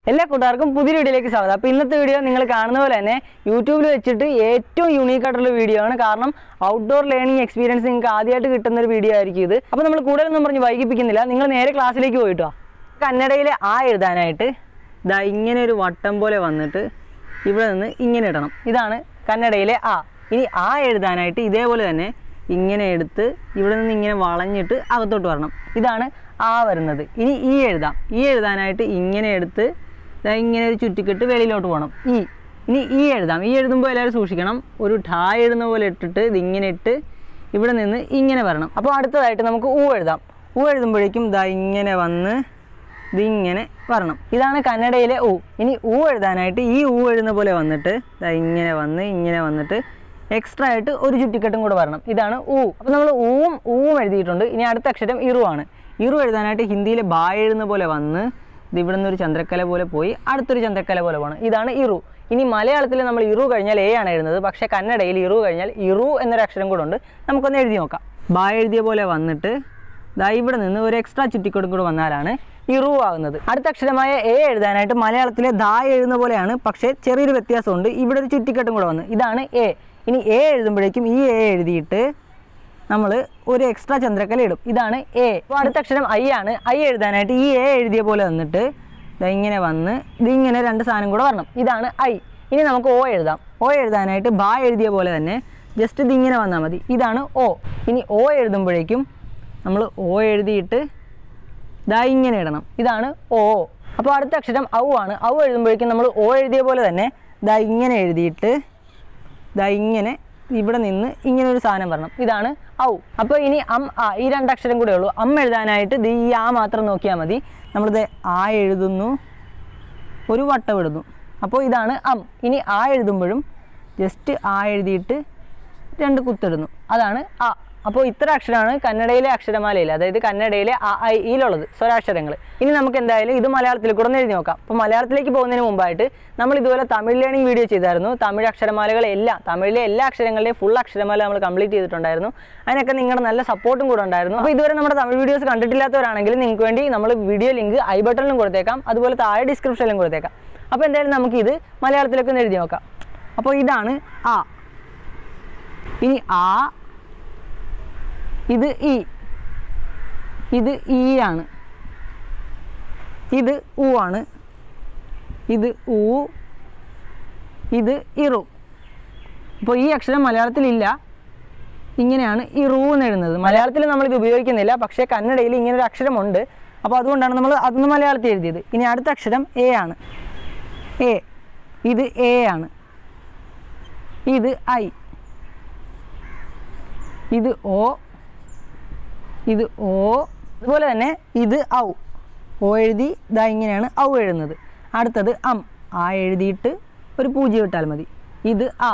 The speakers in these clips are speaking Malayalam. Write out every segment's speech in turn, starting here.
എല്ലാ കൂട്ടുകാർക്കും പുതിയ വീഡിയോയിലേക്ക് സ്വാഗതം അപ്പോൾ ഇന്നത്തെ വീഡിയോ നിങ്ങൾ കാണുന്ന പോലെ തന്നെ യൂട്യൂബിൽ വെച്ചിട്ട് ഏറ്റവും യൂണീക്ക് ആയിട്ടുള്ള വീഡിയോ ആണ് കാരണം ഔട്ട്ഡോർ ലേണിംഗ് എക്സ്പീരിയൻസ് നിങ്ങൾക്ക് ആദ്യമായിട്ട് കിട്ടുന്ന ഒരു വീഡിയോ ആയിരിക്കും ഇത് അപ്പോൾ നമ്മൾ കൂടുതലൊന്നും പറഞ്ഞ് വൈകിപ്പിക്കുന്നില്ല നിങ്ങൾ നേരെ ക്ലാസ്സിലേക്ക് പോയിട്ടോ കന്നഡയിൽ ആ എഴുതാനായിട്ട് ഇതാ ഇങ്ങനെ ഒരു വട്ടം പോലെ വന്നിട്ട് ഇവിടെ നിന്ന് ഇങ്ങനെ ഇടണം ഇതാണ് കന്നഡയിലെ ആ ഇനി ആ എഴുതാനായിട്ട് ഇതേപോലെ തന്നെ ഇങ്ങനെ എടുത്ത് ഇവിടെ നിന്ന് ഇങ്ങനെ വളഞ്ഞിട്ട് അകത്തോട്ട് വരണം ഇതാണ് ആ വരുന്നത് ഇനി ഈ എഴുതാം ഈ എഴുതാനായിട്ട് ഇങ്ങനെ എടുത്ത് ദാ ഇങ്ങനെ ഒരു ചുറ്റിക്കെട്ട് വെളിയിലോട്ട് പോകണം ഈ ഇനി ഈ എഴുതാം ഈ എഴുതുമ്പോൾ എല്ലാവരും സൂക്ഷിക്കണം ഒരു ഠാ എഴുതുന്ന പോലെ ഇട്ടിട്ട് ഇതിങ്ങനെ ഇട്ട് ഇവിടെ നിന്ന് ഇങ്ങനെ വരണം അപ്പോൾ അടുത്തതായിട്ട് നമുക്ക് ഊ എഴുതാം ഊ എഴുതുമ്പോഴേക്കും ദാ ഇങ്ങനെ വന്ന് ഇതിങ്ങനെ വരണം ഇതാണ് കന്നഡയിലെ ഊ ഇനി ഊ എഴുതാനായിട്ട് ഈ ഊ എഴുതുന്ന പോലെ വന്നിട്ട് ദാ ഇങ്ങനെ വന്ന് ഇങ്ങനെ വന്നിട്ട് എക്സ്ട്രാ ആയിട്ട് ഒരു ചുറ്റിക്കെട്ടും കൂടെ വരണം ഇതാണ് ഊ അപ്പോൾ നമ്മൾ ഊവും ഊവും എഴുതിയിട്ടുണ്ട് ഇനി അടുത്ത അക്ഷരം ഇറു ആണ് ഇറു എഴുതാനായിട്ട് ഹിന്ദിയിലെ ബാ എഴുതുന്ന പോലെ വന്ന് ഇത് ഇവിടെ നിന്ന് ഒരു ചന്ദ്രക്കല പോലെ പോയി അടുത്തൊരു ചന്ദ്രക്കല പോലെ പോകണം ഇതാണ് ഇറു ഇനി മലയാളത്തിൽ നമ്മൾ ഇറു കഴിഞ്ഞാൽ എ ആണ് എഴുതുന്നത് പക്ഷേ കന്നഡയിൽ ഇറു കഴിഞ്ഞാൽ ഇറു എന്നൊരു അക്ഷരം കൂടെ ഉണ്ട് നമുക്കൊന്ന് എഴുതി നോക്കാം ബാ എഴുതിയ പോലെ വന്നിട്ട് ദാ ഇവിടെ നിന്ന് ഒരു എക്സ്ട്രാ ചുറ്റിക്കൊടും കൂടെ വന്നാലാണ് ഇറു ആകുന്നത് അടുത്ത അക്ഷരമായ എ എഴുതാനായിട്ട് മലയാളത്തിലെ ദാ എഴുതുന്ന പോലെയാണ് പക്ഷേ ചെറിയൊരു വ്യത്യാസമുണ്ട് ഇവിടെ ഒരു ചുറ്റിക്കെട്ടും കൂടെ വന്നു ഇതാണ് എ ഇനി എ എഴുതുമ്പോഴേക്കും ഈ എ എഴുതിയിട്ട് നമ്മൾ ഒരു എക്സ്ട്രാ ചന്ദ്രക്കല ഇടും ഇതാണ് എ അപ്പോൾ അടുത്ത അക്ഷരം ഐ ആണ് ഐ എഴുതാനായിട്ട് ഈ എ എഴുതിയ പോലെ വന്നിട്ട് ദാ ഇങ്ങനെ വന്ന് ഇതിങ്ങനെ രണ്ട് സാധനം കൂടെ വരണം ഇതാണ് ഐ ഇനി നമുക്ക് ഓ എഴുതാം ഓ എഴുതാനായിട്ട് ബാ എഴുതിയ പോലെ തന്നെ ജസ്റ്റ് ഇതിങ്ങനെ വന്നാൽ മതി ഇതാണ് ഓ ഇനി ഓ എഴുതുമ്പോഴേക്കും നമ്മൾ ഓ എഴുതിയിട്ട് ദാ ഇങ്ങനെ ഇടണം ഇതാണ് ഓ അപ്പോൾ അടുത്ത അക്ഷരം ഔ ആണ് ഔ എഴുതുമ്പോഴേക്കും നമ്മൾ ഓ എഴുതിയ പോലെ തന്നെ ദാ ഇങ്ങനെ എഴുതിയിട്ട് ദാ ഇങ്ങനെ ഇവിടെ നിന്ന് ഇങ്ങനെ ഒരു സാധനം വരണം ഇതാണ് ഔ അപ്പോൾ ഇനി അം ആ ഈ രണ്ടക്ഷരം കൂടെ ഉള്ളൂ അം എഴുതാനായിട്ട് ദേ ഈ ആ മാത്രം നോക്കിയാൽ മതി നമ്മളിത് ആ എഴുതുന്നു ഒരു വട്ടം ഇടുന്നു അപ്പോൾ ഇതാണ് അം ഇനി ആ എഴുതുമ്പോഴും ജസ്റ്റ് ആ എഴുതിയിട്ട് രണ്ട് കുത്തിടുന്നു അതാണ് ആ അപ്പോൾ ഇത്ര അക്ഷരമാണ് കന്നഡയിലെ അക്ഷരമാലയിൽ അതായത് കന്നഡയിലെ ആ ഐ ഈലുള്ളത് സ്വരാക്ഷരങ്ങൾ ഇനി നമുക്ക് എന്തായാലും ഇത് മലയാളത്തിൽ കൂടെ ഒന്ന് എഴുതി നോക്കാം അപ്പോൾ മലയാളത്തിലേക്ക് പോകുന്നതിന് മുമ്പായിട്ട് നമ്മൾ ഇതുപോലെ തമിഴ് ലേണിംഗ് വീഡിയോ ചെയ്തായിരുന്നു തമിഴ് അക്ഷരമാലകൾ എല്ലാം തമിഴിലെ എല്ലാ അക്ഷരങ്ങളുടെയും ഫുൾ അക്ഷരമാല നമ്മൾ കംപ്ലീറ്റ് ചെയ്തിട്ടുണ്ടായിരുന്നു അതിനൊക്കെ നിങ്ങളുടെ നല്ല സപ്പോർട്ടും കൂടെ ഉണ്ടായിരുന്നു അപ്പോൾ ഇതുവരെ നമ്മുടെ തമിഴ് വീഡിയോസ് കണ്ടിട്ടില്ലാത്തവരാണെങ്കിൽ നിങ്ങൾക്ക് വേണ്ടി നമ്മൾ വീഡിയോ ലിങ്ക് ഐ ബട്ടണിലും കൊടുത്തേക്കാം അതുപോലെ താഴെ ഡിസ്ക്രിപ്ഷനിലും കൊടുത്തേക്കാം അപ്പോൾ എന്തായാലും നമുക്ക് ഇത് മലയാളത്തിലേക്ക് ഒന്ന് എഴുതി നോക്കാം അപ്പോൾ ഇതാണ് ആ ഇനി ആ ഇത് ഇ ഇത് ഈ ആണ് ഇത് ഉ ആണ് ഇത് ഊ ഇത് ഇറു അപ്പോൾ ഈ അക്ഷരം മലയാളത്തിലില്ല ഇങ്ങനെയാണ് ഇറു എന്ന് എഴുതുന്നത് മലയാളത്തിൽ നമ്മളിത് ഉപയോഗിക്കുന്നില്ല പക്ഷേ കന്നഡയിൽ ഇങ്ങനെ ഒരു അക്ഷരമുണ്ട് അപ്പോൾ അതുകൊണ്ടാണ് നമ്മൾ അതൊന്ന് മലയാളത്തിൽ എഴുതിയത് ഇനി അടുത്ത അക്ഷരം എ ആണ് എ ഇത് എ ആണ് ഇത് ഐ ഇത് ഓ ഇത് ഓ അതുപോലെ തന്നെ ഇത് ഔ ഓ എഴുതി ഇതാ ഇങ്ങനെയാണ് ഔ എഴുതുന്നത് അടുത്തത് അം ആ എഴുതിയിട്ട് ഒരു പൂജ്യം ഇട്ടാൽ മതി ഇത് ആ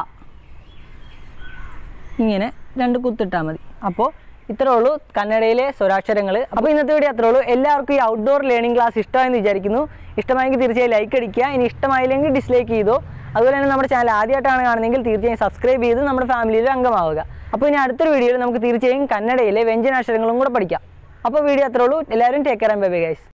ഇങ്ങനെ രണ്ട് കുത്തിട്ടാൽ മതി അപ്പോൾ ഇത്രേ ഉള്ളൂ കന്നഡയിലെ സ്വരാക്ഷരങ്ങൾ അപ്പോൾ ഇന്നത്തെ വീഡിയോ അത്രേ ഉള്ളൂ എല്ലാവർക്കും ഈ ഔട്ട്ഡോർ ലേണിംഗ് ക്ലാസ് ഇഷ്ടമായെന്ന് വിചാരിക്കുന്നു ഇഷ്ടമായെങ്കിൽ തീർച്ചയായും ലൈക്ക് അടിക്കുക ഇനി ഇഷ്ടമായില്ലെങ്കിൽ ഡിസ്ലൈക്ക് ചെയ്തോ അതുപോലെ തന്നെ നമ്മുടെ ചാനൽ ആദ്യമായിട്ടാണ് കാണുന്നതെങ്കിൽ തീർച്ചയായും സബ്സ്ക്രൈബ് ചെയ്ത് നമ്മുടെ ഫാമിലിയിൽ അംഗമാവുക അപ്പോൾ ഇനി അടുത്തൊരു വീഡിയോയിൽ നമുക്ക് തീർച്ചയായും കന്നഡയിലെ വ്യഞ്ജനാക്ഷരങ്ങളും കൂടെ പഠിക്കാം അപ്പോൾ വീഡിയോ അത്രേ ഉള്ളൂ എല്ലാവരും take care bye bye guys